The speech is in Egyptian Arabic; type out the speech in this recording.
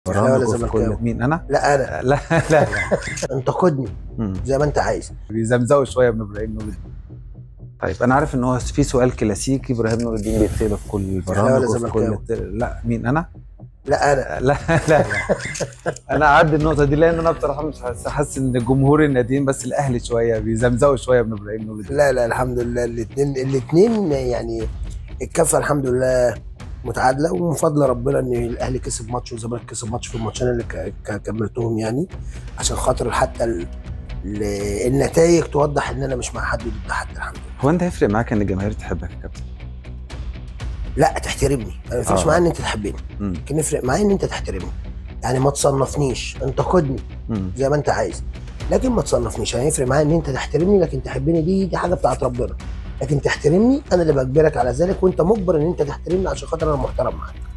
أهلاوي ولا برامج وفي كل زملكاوي؟ مين انا؟ لا انا لا لا لا انتقدني مم. زي ما انت عايز بيزمزقوا شويه ابن ابراهيم نور الدين طيب انا عارف ان هو في سؤال كلاسيكي ابراهيم نور الدين بيتسال في كل البرامج ولا وفي كل زملكاوي؟ الت... لا مين انا؟ لا انا لا لا لا انا اعدي النقطه دي لان انا بصراحه مش حاسس حاسس ان جمهور الناديين بس الاهلي شويه بيزمزقوا شويه ابن ابراهيم نور الدين لا لا الحمد لله الاثنين الاثنين يعني الكفه الحمد لله متعادله ومن فضل ربنا ان الاهلي كسب ماتش والزمالك كسب ماتش في الماتشين اللي ك- ك- كملتهم يعني عشان خاطر حتى ال... ال... النتائج توضح ان انا مش مع حد ضد حد الحمد لله هو انت هيفرق معاك ان الجماهير تحبك يا كابتن؟ لا تحترمني أنا ما يفرقش آه. معايا ان انت تحبني مم. لكن يفرق معايا ان انت تحترمني يعني ما تصنفنيش انتقدني مم. زي ما انت عايز لكن ما تصنفنيش يعني يفرق معايا ان انت تحترمني لكن تحبني دي دي حاجه بتاعت ربنا لكن تحترمني انا اللي بجبرك على ذلك وانت مجبر ان انت تحترمني عشان خاطر انا محترم معاك